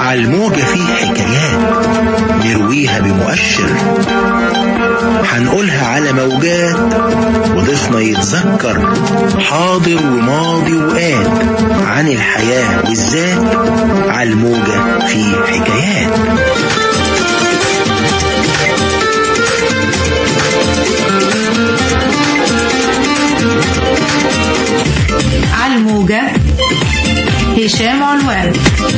عالموجة فيه حكايات نرويها بمؤشر هنقولها على موجات وضيفنا يتذكر حاضر وماضي وآت عن الحياة والذات عالموجة فيه حكايات عالموجة هشام علوان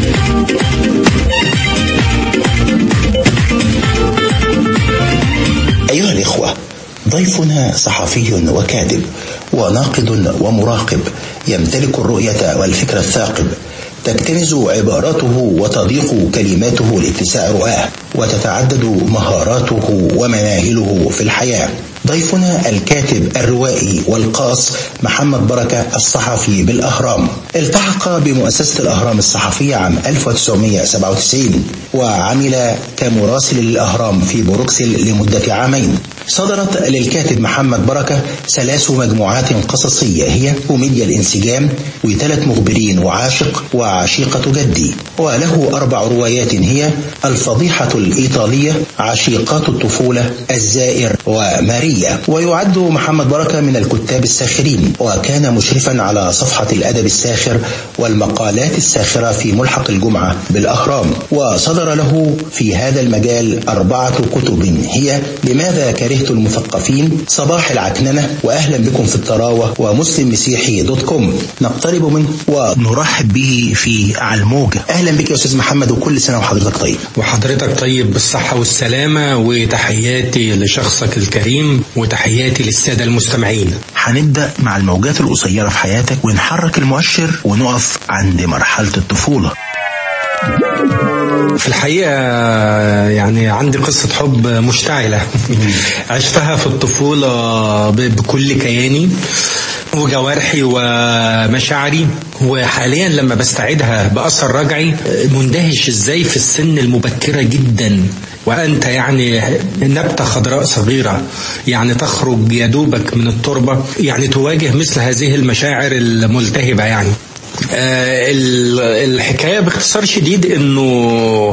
أيها الإخوة ضيفنا صحفي وكاتب وناقد ومراقب يمتلك الرؤية والفكر الثاقب تكتنز عباراته وتضيق كلماته لاتساع رؤاه وتتعدد مهاراته ومناهله في الحياة ضيفنا الكاتب الروائي والقاص محمد بركة الصحفي بالأهرام التحق بمؤسسة الأهرام الصحفية عام 1997 وعمل كمراسل للأهرام في بروكسل لمدة عامين صدرت للكاتب محمد بركة ثلاث مجموعات قصصية هي كوميديا الانسجام وثلاث مخبرين وعاشق وعشيقة جدي وله أربع روايات هي الفضيحة الإيطالية عشيقات الطفولة الزائر وماريا ويعد محمد بركة من الكتاب الساخرين وكان مشرفا على صفحة الأدب الساخر والمقالات الساخرة في ملحق الجمعة بالأهرام وصدر له في هذا المجال أربعة كتب هي لماذا كرهت المثقفين صباح العكننة وأهلا بكم في الطراوة ومسلم مسيحي دوت كوم نقترب منه ونرحب به في علموجة أهلا بك يا أستاذ محمد وكل سنة وحضرتك طيب وحضرتك طيب بالصحة والسلامة وتحياتي لشخصك الكريم وتحياتي للسادة المستمعين هنبدأ مع الموجات القصيرة في حياتك ونحرك المؤشر ونقف عند مرحلة الطفولة في الحقيقة يعني عندي قصة حب مشتعلة عشتها في الطفولة بكل كياني وجوارحي ومشاعري وحاليا لما بستعيدها بأثر رجعي مندهش ازاي في السن المبكرة جدا وأنت يعني نبتة خضراء صغيرة يعني تخرج يدوبك من التربة يعني تواجه مثل هذه المشاعر الملتهبة يعني آه الحكاية باختصار شديد انه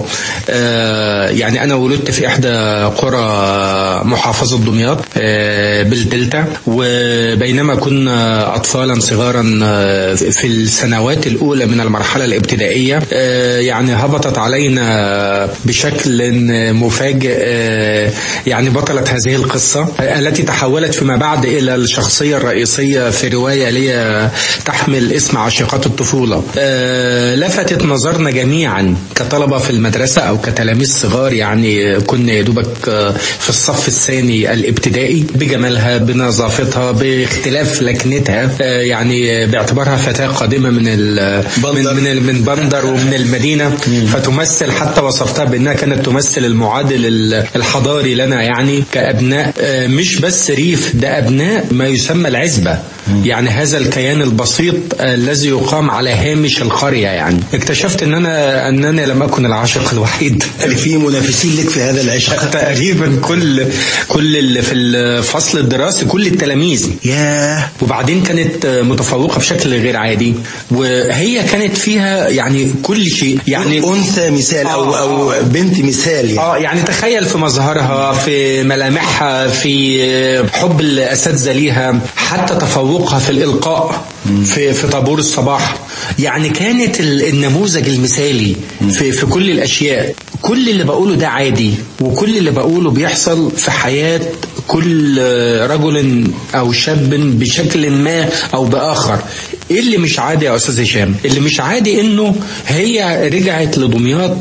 آه يعني انا ولدت في احدى قرى محافظة دمياط آه بالدلتا وبينما كنا اطفالا صغارا في السنوات الاولى من المرحلة الابتدائية يعني هبطت علينا بشكل مفاجئ يعني بطلة هذه القصة التي تحولت فيما بعد الى الشخصية الرئيسية في رواية لي تحمل اسم عاشقات الطفولة آه لفتت نظرنا جميعا كطلبة في المدرسة أو كتلاميذ صغار يعني كنا يا دوبك في الصف الثاني الابتدائي بجمالها بنظافتها باختلاف لكنتها آه يعني باعتبارها فتاة قادمة من من من, من بندر ومن المدينة فتمثل حتى وصفتها بأنها كانت تمثل المعادل الحضاري لنا يعني كأبناء آه مش بس ريف ده أبناء ما يسمى العزبة يعني هذا الكيان البسيط الذي يقام على هامش القرية يعني اكتشفت ان انا ان انا لم اكن العاشق الوحيد في منافسين لك في هذا العشق تقريبا كل كل اللي في الفصل الدراسي كل التلاميذ ياه وبعدين كانت متفوقة بشكل غير عادي وهي كانت فيها يعني كل شيء يعني انثى مثال او آه او بنت مثال يعني. اه يعني تخيل في مظهرها في ملامحها في حب الاساتذه ليها حتى تفوقها في الالقاء في في طابور الصباح يعني كانت النموذج المثالي في في كل الاشياء كل اللي بقوله ده عادي وكل اللي بقوله بيحصل في حياه كل رجل او شاب بشكل ما او باخر ايه اللي مش عادي يا استاذ هشام اللي مش عادي انه هي رجعت لدمياط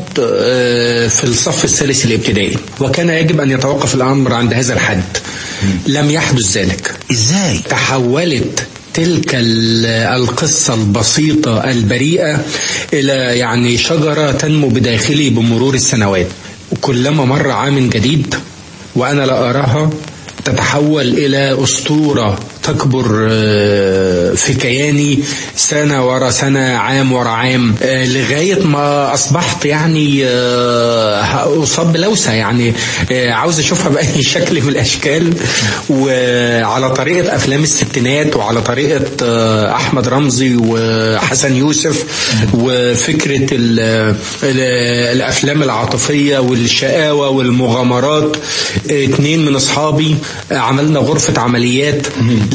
في الصف الثالث الابتدائي وكان يجب ان يتوقف الامر عند هذا الحد لم يحدث ذلك ازاي تحولت تلك القصة البسيطة البريئة إلى يعني شجرة تنمو بداخلي بمرور السنوات كلما مر عام جديد وأنا لا أراها تتحول إلى أسطورة تكبر آه، في كياني سنة ورا سنة عام ورا عام آه، لغاية ما أصبحت يعني آه، أصاب بلوسة يعني آه، عاوز أشوفها بأي شكل من الأشكال وعلى طريقة أفلام الستينات وعلى طريقة آه، أحمد رمزي وحسن يوسف وفكرة ال- ال- الأفلام العاطفية والشقاوة والمغامرات اتنين من أصحابي عملنا غرفة عمليات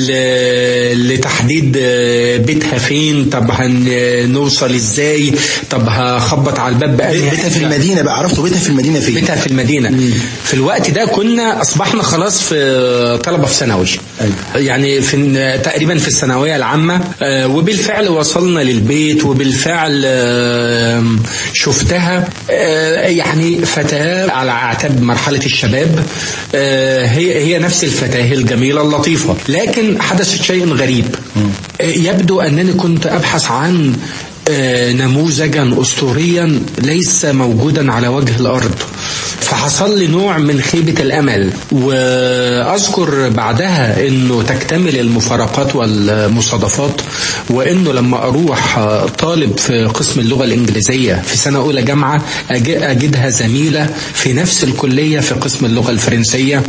ل- لتحديد آه، بيتها فين طب هنوصل ازاي طب هخبط على الباب بأنهي بيتها في حتة؟ المدينة بقى عرفتوا بيتها في المدينة فين بيتها في المدينة في الوقت ده كنا أصبحنا خلاص في طلبة في ثانوي يعني في تقريبا في الثانوية العامة آه، وبالفعل وصلنا للبيت وبالفعل آه، شفتها آه، يعني فتاة على أعتاب مرحلة الشباب آه، هي هي نفس الفتاة الجميلة اللطيفة لكن حدث شيء غريب آه، يبدو أنني كنت أبحث عن آه، نموذجا أسطوريا ليس موجودا على وجه الأرض فحصل لي نوع من خيبة الأمل وأذكر بعدها أنه تكتمل المفارقات والمصادفات وأنه لما أروح آه، طالب في قسم اللغة الإنجليزية في سنة أولى جامعة أج- أجدها زميلة في نفس الكلية في قسم اللغة الفرنسية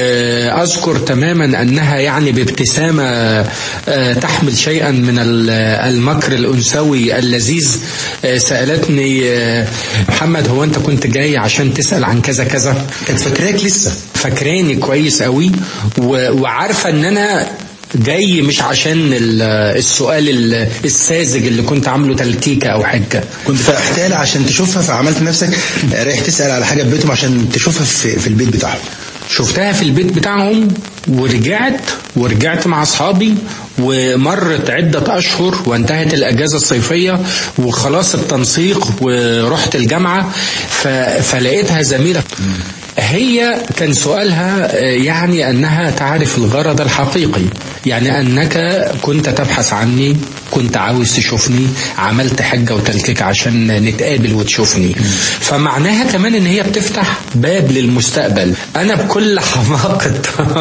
وأذكر تماما أنها يعني بابتسامة آه، تحمل شيئا من ال- المكر الأنثوي اللذيذ آه، سألتني آه، محمد هو أنت كنت جاي عشان تسأل عن كذا كذا كانت فاكراك لسه فاكراني كويس قوي و- وعارفة ان انا جاي مش عشان ال- السؤال ال- الساذج اللي كنت عامله تلكيكة او حجة كنت محتاج عشان تشوفها فعملت نفسك رايح تسأل على حاجة في بيتهم عشان تشوفها في, في البيت بتاعهم شفتها في البيت بتاعهم ورجعت ورجعت مع اصحابي ومرت عدة اشهر وانتهت الاجازة الصيفية وخلاص التنسيق ورحت الجامعة ف... فلقيتها زميلة هي كان سؤالها آه، يعني أنها تعرف الغرض الحقيقي يعني أنك كنت تبحث عني كنت عاوز تشوفني عملت حجة وتلكيك عشان نتقابل وتشوفني فمعناها كمان ان هي بتفتح باب للمستقبل انا بكل حماقة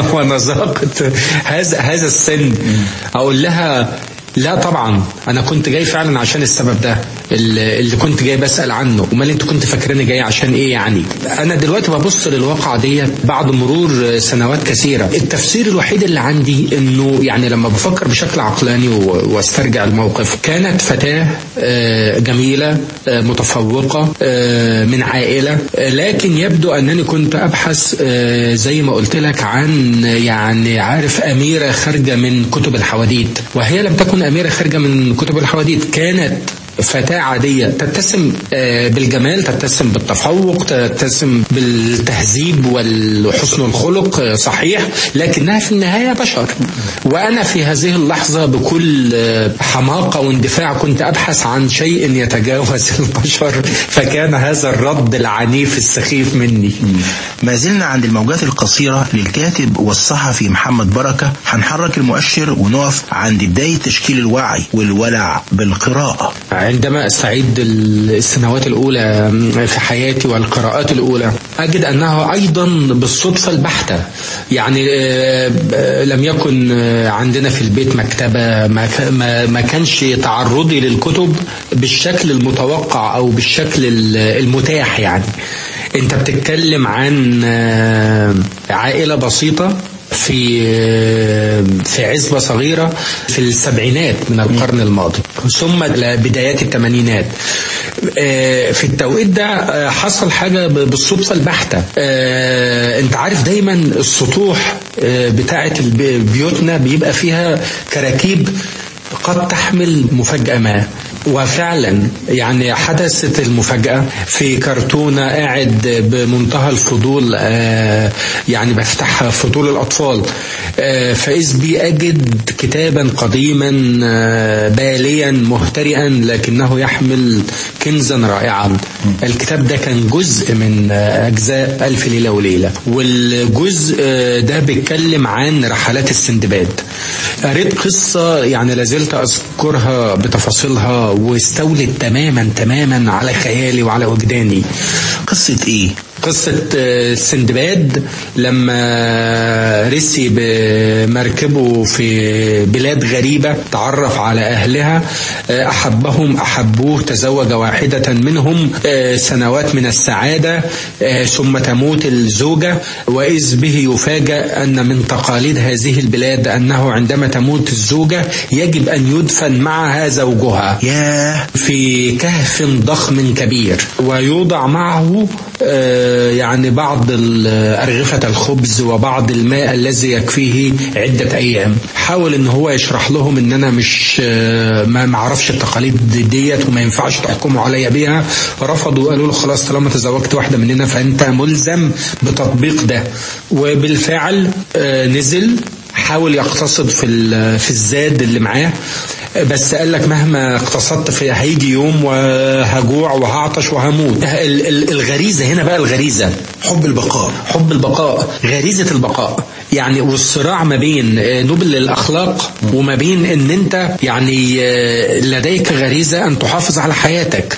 ونزاقة هذا هذا السن اقول لها لا طبعا انا كنت جاي فعلا عشان السبب ده اللي اللي كنت جاي بسال عنه امال انت كنت فاكراني جاي عشان ايه يعني انا دلوقتي ببص للواقعه ديت بعد مرور سنوات كثيره التفسير الوحيد اللي عندي انه يعني لما بفكر بشكل عقلاني و- واسترجع الموقف كانت فتاه آه، جميله آه، متفوقه آه، من عائله آه، لكن يبدو انني كنت ابحث آه، زي ما قلت لك عن يعني عارف اميره خارجه من كتب الحواديت وهي لم تكن اميره خارجه من كتب الحواديت كانت فتاة عادية تتسم آه، بالجمال تتسم بالتفوق تتسم بالتهذيب وحسن الخلق آه، صحيح لكنها في النهاية بشر وأنا في هذه اللحظة بكل آه، حماقة واندفاع كنت أبحث عن شيء يتجاوز البشر فكان هذا الرد العنيف السخيف مني ما زلنا عند الموجات القصيرة للكاتب والصحفي محمد بركة هنحرك المؤشر ونقف عند بداية تشكيل الوعي والولع بالقراءة عندما استعيد السنوات الأولى في حياتي والقراءات الأولى أجد أنها أيضا بالصدفة البحتة يعني آه، آه، لم يكن آه، عندنا في البيت مكتبة ما ك- ما- ما كانش تعرضي للكتب بالشكل المتوقع أو بالشكل ال- المتاح يعني أنت بتتكلم عن آه، عائلة بسيطة في في عزبة صغيرة في السبعينات من القرن الماضي ثم بدايات الثمانينات آه، في التوقيت ده آه، حصل حاجة ب- بالصدفة البحتة آه، انت عارف دايما السطوح آه، بتاعة الب- بيوتنا بيبقى فيها كراكيب قد تحمل مفاجأة ما وفعلا يعني حدثت المفاجأة في كرتونة قاعد بمنتهى الفضول آه، يعني بفتح فضول الأطفال آه، فإذ بي أجد كتابا قديما آه، باليا مهترئا لكنه يحمل كنزا رائعا الكتاب ده كان جزء من آه، أجزاء ألف ليلة وليلة والجزء آه، ده بيتكلم عن رحلات السندباد قريت قصة يعني لازلت أذكرها بتفاصيلها واستولت تماما تماما على خيالي وعلى وجداني قصة ايه قصة آه، سندباد لما رسي بمركبه في بلاد غريبة تعرف على أهلها آه، أحبهم أحبوه تزوج واحدة منهم آه، سنوات من السعادة آه، ثم تموت الزوجة وإذ به يفاجأ أن من تقاليد هذه البلاد أنه عندما تموت الزوجة يجب أن يدفن معها زوجها ياه في كهف ضخم كبير ويوضع معه آه، يعني بعض ال- أرغفة الخبز وبعض الماء الذي يكفيه عدة أيام حاول ان هو يشرح لهم ان انا مش آه، ما معرفش التقاليد ديت وما ينفعش تحكموا عليا بيها رفضوا وقالوا له خلاص طالما تزوجت واحدة مننا فانت ملزم بتطبيق ده وبالفعل آه، نزل حاول يقتصد في ال- في الزاد اللي معاه بس قال لك مهما اقتصدت في هيجي يوم وهجوع وهعطش وهموت ال- ال- الغريزة هنا بقى الغريزة حب البقاء حب البقاء غريزة البقاء يعني والصراع ما بين آه، نبل الأخلاق وما بين أن أنت يعني آه، لديك غريزة أن تحافظ على حياتك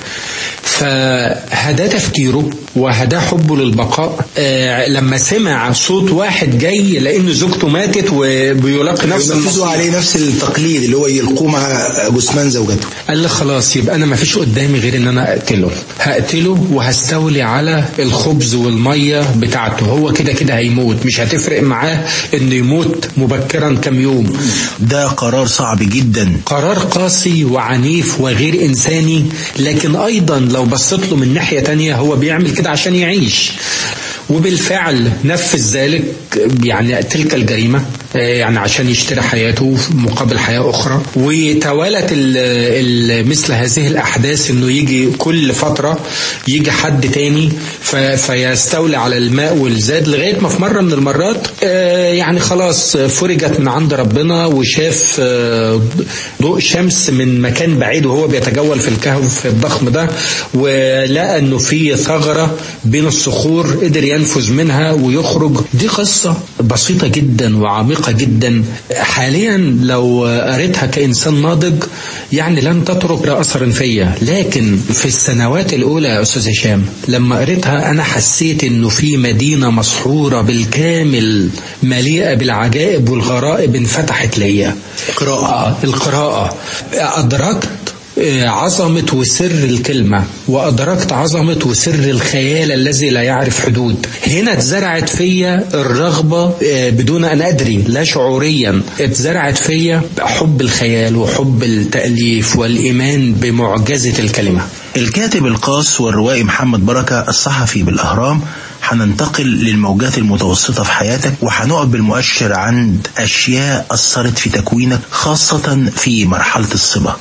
فهدا تفكيره وهدا حبه للبقاء آه، لما سمع صوت واحد جاي لأن زوجته ماتت وبيلاقي نفس ينفذوا المصير. عليه نفس التقليد اللي هو يلقوه مع جثمان زوجته قال لي خلاص يبقى انا ما فيش قدامي غير ان انا اقتله هقتله وهستولي على الخبز والميه بتاعته هو كده كده هيموت مش هتفرق معاه انه يموت مبكرا كم يوم ده قرار صعب جدا قرار قاسي وعنيف وغير إنساني لكن أيضا لو بصيت له من ناحية تانية هو بيعمل كده عشان يعيش وبالفعل نفذ ذلك يعني تلك الجريمة آه، يعني عشان يشتري حياته مقابل حياة أخرى وتوالت ال- ال- مثل هذه الأحداث إنه يجي كل فترة يجي حد تاني ف- فيستولي على الماء والزاد لغاية ما في مرة من المرات آه، يعني خلاص فرجت من عند ربنا وشاف آه، ضوء شمس من مكان بعيد وهو بيتجول في الكهف الضخم ده ولقى انه في ثغرة بين الصخور قدر ينفذ منها ويخرج دي قصة بسيطة جدا وعميقة جدا حاليا لو قريتها كإنسان ناضج يعني لن تترك أثرا فيا لكن في السنوات الأولى يا أستاذ هشام لما قريتها أنا حسيت إنه في مدينة مسحورة بالكامل مليئة بالعجائب والغرائب انفتحت ليا قراءة آه، القراءة أدركت آه، عظمة وسر الكلمة وأدركت عظمة وسر الخيال الذي لا يعرف حدود هنا اتزرعت فيا الرغبة آه، بدون أن أدري لا شعوريا اتزرعت فيا حب الخيال وحب التأليف والإيمان بمعجزة الكلمة الكاتب القاص والروائي محمد بركة الصحفي بالأهرام هننتقل للموجات المتوسطة في حياتك وهنقف بالمؤشر عند أشياء أثرت في تكوينك خاصة في مرحلة الصبا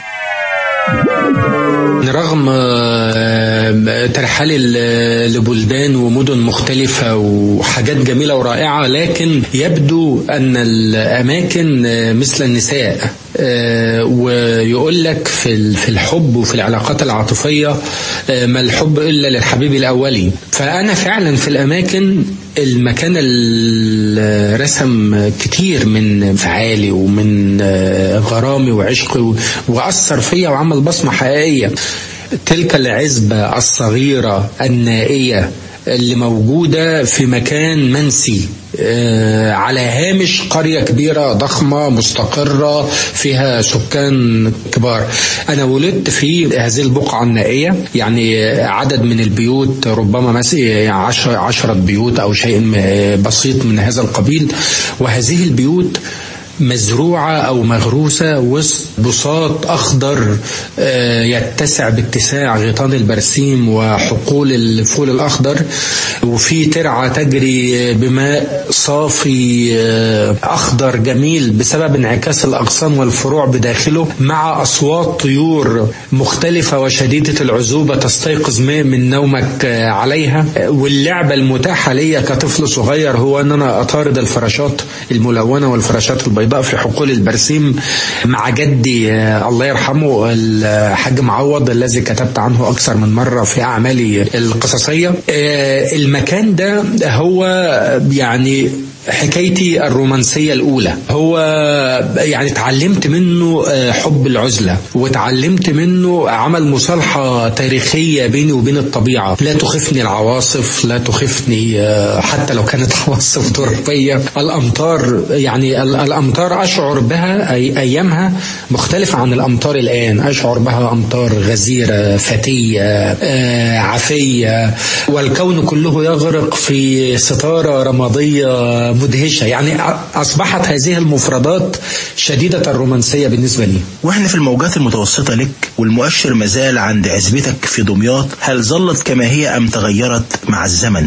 رغم آه، ترحالي ل- لبلدان ومدن مختلفة وحاجات جميلة ورائعة لكن يبدو أن الأماكن آه، مثل النساء آه، ويقول لك في ال- في الحب وفي العلاقات العاطفية آه، ما الحب إلا للحبيب الأولي فأنا فعلا في الأماكن المكان اللي رسم كتير من انفعالي ومن آه، غرامي وعشقي و- وأثر فيا وعمل بصمة حقيقية تلك العزبة الصغيرة النائية اللي موجودة في مكان منسي آه، على هامش قرية كبيرة ضخمة مستقرة فيها سكان كبار أنا ولدت في هذه البقعة النائية يعني عدد من البيوت ربما مثلا عشر عشرة بيوت أو شيء م- بسيط من هذا القبيل وهذه البيوت مزروعة أو مغروسة وسط بساط أخضر آه، يتسع باتساع غيطان البرسيم وحقول الفول الأخضر وفي ترعة تجري بماء صافي آه، أخضر جميل بسبب انعكاس الأغصان والفروع بداخله مع أصوات طيور مختلفة وشديدة العزوبة تستيقظ ماء من نومك آه، عليها آه، واللعبة المتاحة ليا كطفل صغير هو أن أنا أطارد الفراشات الملونة والفراشات البيضاء في حقول البرسيم مع جدي آه، الله يرحمه الحاج معوض الذي كتبت عنه أكثر من مرة في أعمالي القصصية آه، المكان ده هو يعني حكايتي الرومانسية الأولى هو يعني اتعلمت منه آه، حب العزلة وتعلمت منه عمل مصالحة تاريخية بيني وبين الطبيعة لا تخفني العواصف لا تخفني آه، حتى لو كانت عواصف ترابية الأمطار يعني ال- الأمطار أشعر بها أي أيامها مختلفة عن الأمطار الآن أشعر بها أمطار غزيرة فتية آه، عفية والكون كله يغرق في ستارة رمادية مدهشة يعني أ- أصبحت هذه المفردات شديدة الرومانسية بالنسبة لي واحنا في الموجات المتوسطة لك والمؤشر مازال عند عزبتك في دمياط هل ظلت كما هي أم تغيرت مع الزمن؟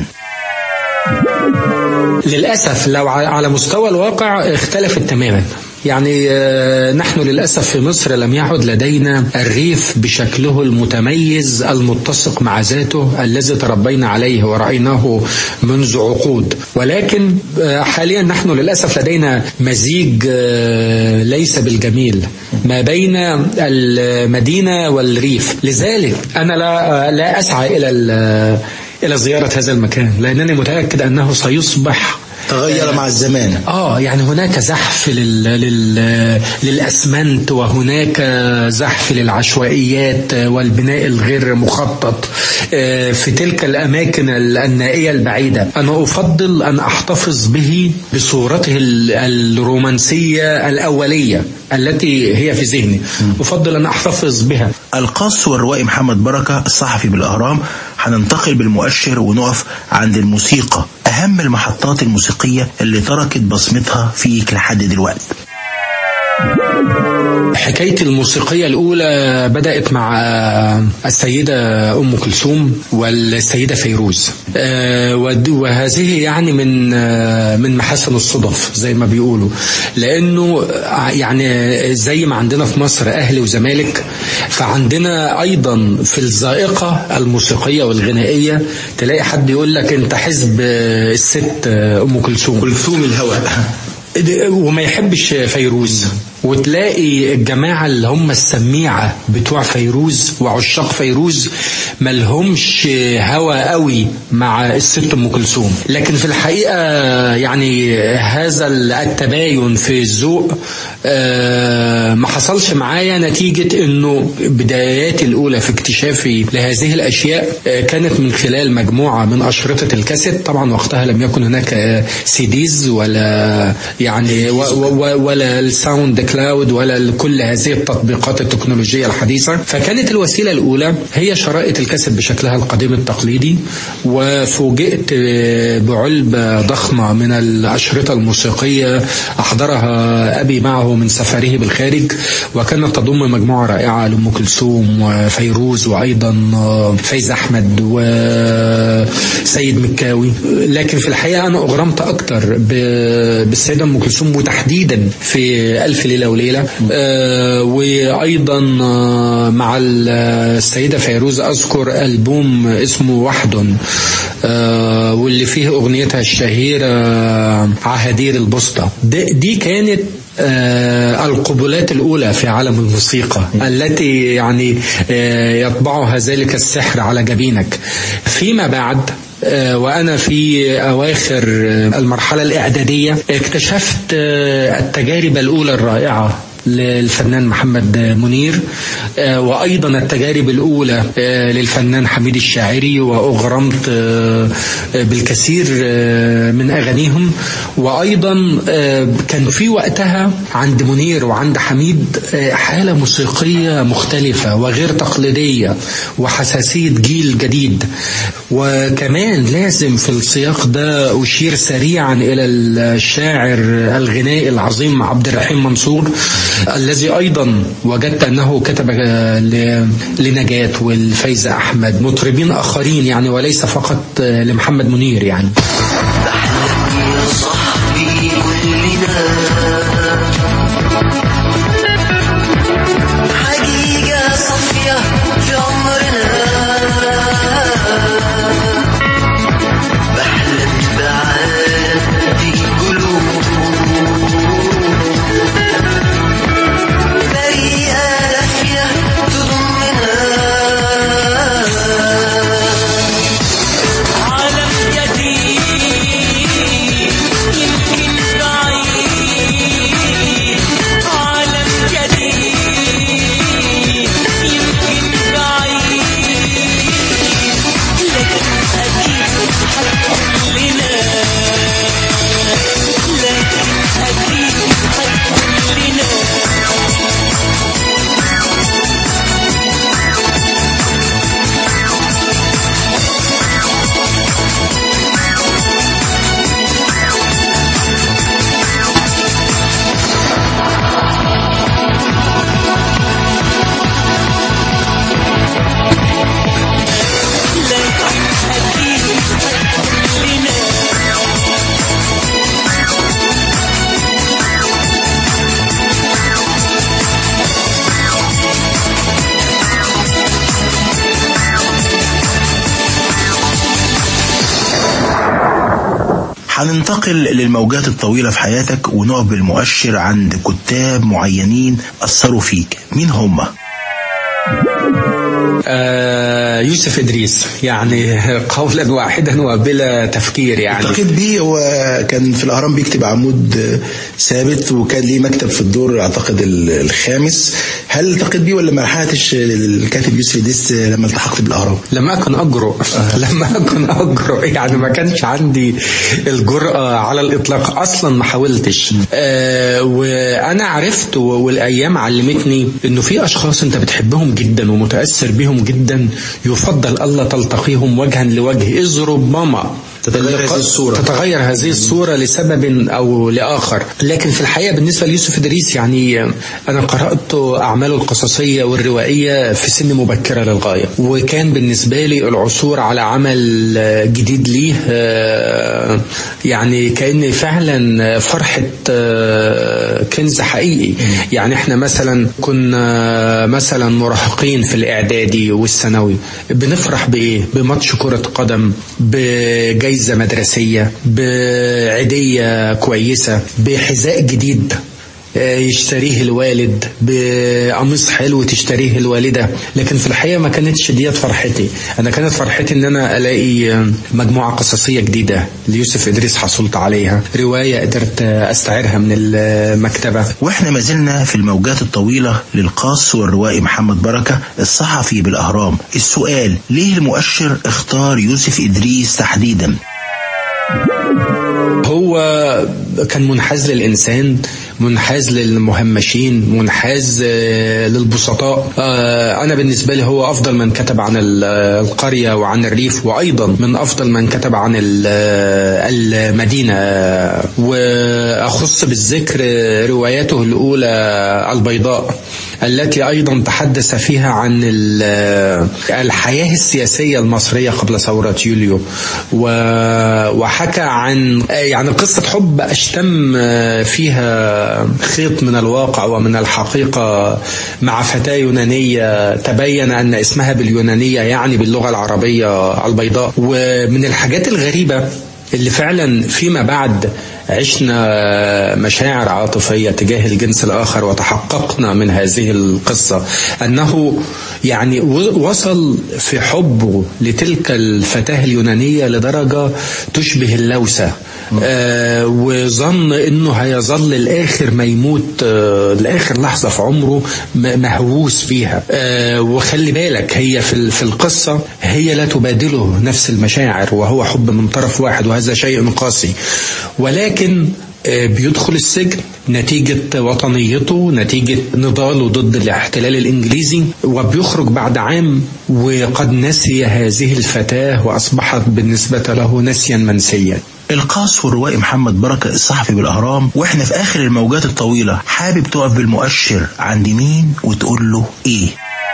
للأسف لو ع- على مستوى الواقع اختلفت تماما يعني آه، نحن للأسف في مصر لم يعد لدينا الريف بشكله المتميز المتسق مع ذاته الذي تربينا عليه ورأيناه منذ عقود ولكن آه، حاليا نحن للأسف لدينا مزيج آه، ليس بالجميل ما بين المدينة والريف لذلك أنا لا لا أسعى إلى ال- إلى زيارة هذا المكان لأنني متأكد أنه سيصبح تغير مع الزمان اه يعني هناك زحف لل... لل... للاسمنت وهناك زحف للعشوائيات والبناء الغير مخطط آه، في تلك الاماكن النائيه البعيده انا افضل ان احتفظ به بصورته ال- الرومانسيه الاوليه التي هي في ذهني افضل ان احتفظ بها القاص والروائي محمد بركة الصحفي بالأهرام هننتقل بالمؤشر ونقف عند الموسيقى أهم المحطات الموسيقية اللي تركت بصمتها فيك لحد دلوقتي حكايتي الموسيقية الأولى بدأت مع السيدة أم كلثوم والسيدة فيروز آه، ود- وهذه يعني من آه، من محاسن الصدف زي ما بيقولوا لأنه ع- يعني زي ما عندنا في مصر أهلي وزمالك فعندنا أيضا في الذائقة الموسيقية والغنائية تلاقي حد يقول لك أنت حزب آه، الست آه، أم كلثوم كلثوم الهواء وما يحبش فيروز وتلاقي الجماعة اللي هم السميعة بتوع فيروز وعشاق فيروز ملهمش هوى قوي مع الست ام كلثوم لكن في الحقيقة يعني هذا التباين في الذوق آه، ما حصلش معايا نتيجة انه بداياتي الاولى في اكتشافي لهذه الاشياء آه، كانت من خلال مجموعة من اشرطة الكاسيت طبعا وقتها لم يكن هناك آه، سيديز ولا يعني و- و- ولا الساوند كلاود ولا كل هذه التطبيقات التكنولوجية الحديثة فكانت الوسيلة الأولى هي شرائط الكاسيت بشكلها القديم التقليدي وفوجئت آه، بعلبة ضخمة من الأشرطة الموسيقية أحضرها أبي معه من سفره بالخارج وكانت تضم مجموعة رائعة لأم كلثوم وفيروز وأيضا آه، فايز أحمد وسيد مكاوي لكن في الحقيقة أنا أغرمت أكتر ب- بالسيدة أم كلثوم وتحديدا في ألف ليلة وليلة آه، وأيضا آه، مع السيدة فيروز أذكر ألبوم اسمه وحد آه، واللي فيه أغنيتها الشهيرة عهدير البسطة دي دي كانت آه، القبلات الأولى في عالم الموسيقى التي يعني آه، يطبعها ذلك السحر على جبينك فيما بعد آه، وأنا في أواخر آه، المرحلة الإعدادية اكتشفت آه، التجارب الأولى الرائعة للفنان محمد منير آه، وأيضا التجارب الأولى آه، للفنان حميد الشاعري وأغرمت آه، آه، بالكثير آه، من أغانيهم وأيضا آه، كان في وقتها عند منير وعند حميد آه، حالة موسيقية مختلفة وغير تقليدية وحساسية جيل جديد وكمان لازم في السياق ده أشير سريعا إلى الشاعر الغنائي العظيم عبد الرحيم منصور الذي أيضا وجدت أنه كتب آه، ل- لنجاة والفايزة أحمد مطربين آخرين يعني وليس فقط آه، لمحمد منير يعني يا صاحبي كلنا حقيقة صافية في عمرنا بحلم بعالم في قلوب بريئة دافية تضمنا عالم جديد هننتقل للموجات الطويلة في حياتك ونقف بالمؤشر عند كتاب معينين أثروا فيك مين هم؟ آه يوسف إدريس يعني قولا واحدا وبلا تفكير يعني التقيت بيه هو كان في الأهرام بيكتب عمود ثابت وكان ليه مكتب في الدور أعتقد ال- الخامس هل التقيت بيه ولا ما لحقتش الكاتب يوسف إدريس لما التحقت بالأهرام؟ لم أكن أجرؤ لم أكن أجرؤ يعني ما كانش عندي الجرأة على الإطلاق أصلا ما حاولتش آه وأنا عرفت و- والأيام علمتني إنه في أشخاص أنت بتحبهم جدا ومتأثر بهم جدا يفضل ألا تلتقيهم وجها لوجه إذ ربما تتغير اللقاء- هذه الصورة. تتغير هذه الصورة لسبب أو لآخر لكن في الحقيقة بالنسبة ليوسف إدريس يعني أنا قرأت أعماله القصصية والروائية في سن مبكرة للغاية وكان بالنسبة لي العثور على عمل آه، جديد ليه آه، يعني كأن فعلا فرحة آه، كنز حقيقي يعني احنا مثلا كنا مثلا مراهقين في الإعدادي والثانوي بنفرح بإيه بماتش كرة قدم بجايزة مدرسية بعيدية كويسة بحذاء جديد آه، يشتريه الوالد بقميص حلو تشتريه الوالدة لكن في الحقيقة ما كانتش ديت فرحتي أنا كانت فرحتي إن أنا ألاقي آه، مجموعة قصصية جديدة ليوسف إدريس حصلت عليها رواية قدرت آه، أستعيرها من المكتبة واحنا ما زلنا في الموجات الطويلة للقاص والروائي محمد بركة الصحفي بالأهرام السؤال ليه المؤشر اختار يوسف إدريس تحديدا هو كان منحاز للإنسان منحاز للمهمشين منحاز آه، للبسطاء آه، أنا بالنسبة لي هو أفضل من كتب عن ال- القرية وعن الريف وأيضا من أفضل من كتب عن ال- المدينة وأخص بالذكر رواياته الأولى البيضاء التي أيضا تحدث فيها عن ال- الحياة السياسية المصرية قبل ثورة يوليو و- وحكى عن يعني قصة حب أشتم فيها خيط من الواقع ومن الحقيقة مع فتاة يونانية تبين أن اسمها باليونانية يعني باللغة العربية البيضاء ومن الحاجات الغريبة اللي فعلا فيما بعد عشنا مشاعر عاطفية تجاه الجنس الآخر وتحققنا من هذه القصة أنه يعني و- وصل في حبه لتلك الفتاة اليونانية لدرجة تشبه اللوسة آه وظن انه هيظل لاخر ما يموت آه لاخر لحظه في عمره م- مهووس فيها آه وخلي بالك هي في ال- في القصه هي لا تبادله نفس المشاعر وهو حب من طرف واحد وهذا شيء قاسي ولكن آه، بيدخل السجن نتيجة وطنيته نتيجة نضاله ضد الاحتلال الإنجليزي وبيخرج بعد عام وقد نسي هذه الفتاة وأصبحت بالنسبة له نسيا منسيا القاص والروائي محمد بركة الصحفي بالأهرام واحنا في آخر الموجات الطويلة حابب تقف بالمؤشر عند مين وتقول له إيه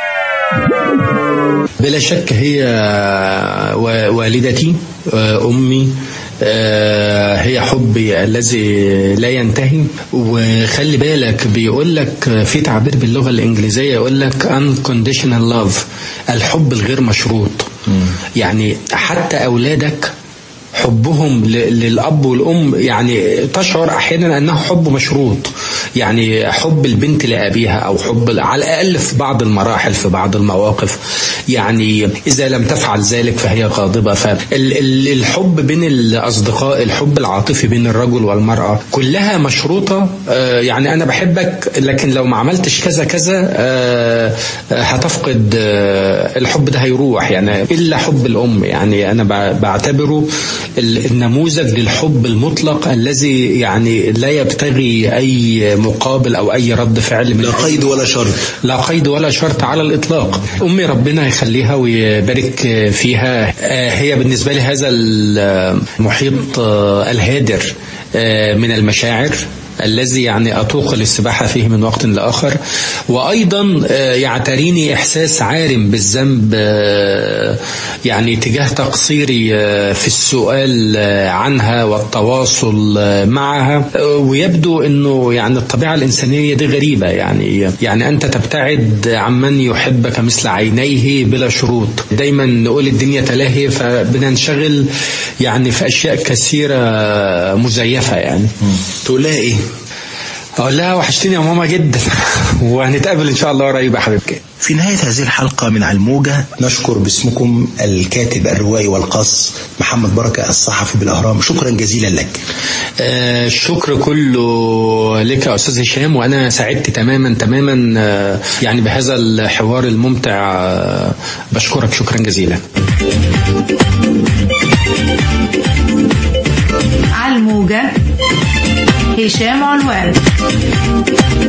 بلا شك هي و- والدتي آه، أمي آه، هي حبي الذي لا ينتهي وخلي بالك بيقول لك في تعبير باللغة الإنجليزية يقول لك unconditional love الحب الغير مشروط يعني حتى أولادك حبهم ل- للأب والأم يعني تشعر أحيانا أنه حب مشروط يعني حب البنت لأبيها أو حب على الأقل في بعض المراحل في بعض المواقف يعني إذا لم تفعل ذلك فهي غاضبة فالحب بين الأصدقاء الحب العاطفي بين الرجل والمرأة كلها مشروطة آه، يعني أنا بحبك لكن لو ما عملتش كذا كذا آه، آه، هتفقد آه، الحب ده هيروح يعني إلا حب الأم يعني أنا بع- بعتبره ال- النموذج للحب المطلق الذي يعني لا يبتغي أي مقابل أو أي رد فعل من لا قيد ولا شرط لا قيد ولا شرط على الإطلاق أمي ربنا يخليها ويبارك فيها آه، هي بالنسبة لي هذا المحيط آه، الهادر آه، من المشاعر الذي يعني أتوق للسباحة فيه من وقت لآخر وأيضا آه، يعتريني إحساس عارم بالذنب آه، يعني تجاه تقصيري آه، في السؤال آه، عنها والتواصل آه، معها آه، ويبدو أنه يعني الطبيعة الإنسانية دي غريبة يعني يعني أنت تبتعد عمن يحبك مثل عينيه بلا شروط دايما نقول الدنيا تلاهي فبننشغل يعني في أشياء كثيرة مزيفة يعني تقول لها ايه أقول لها وحشتني يا ماما جدا وهنتقابل إن شاء الله قريب يا حبيبتي في نهاية هذه الحلقة من على الموجة نشكر باسمكم الكاتب الروائي والقص محمد بركة الصحفي بالأهرام شكرا جزيلا لك آه، الشكر كله لك يا استاذ هشام وانا سعدت تماما تماما آه، يعني بهذا الحوار الممتع آه، بشكرك شكرا جزيلا على الموجة هشام علوان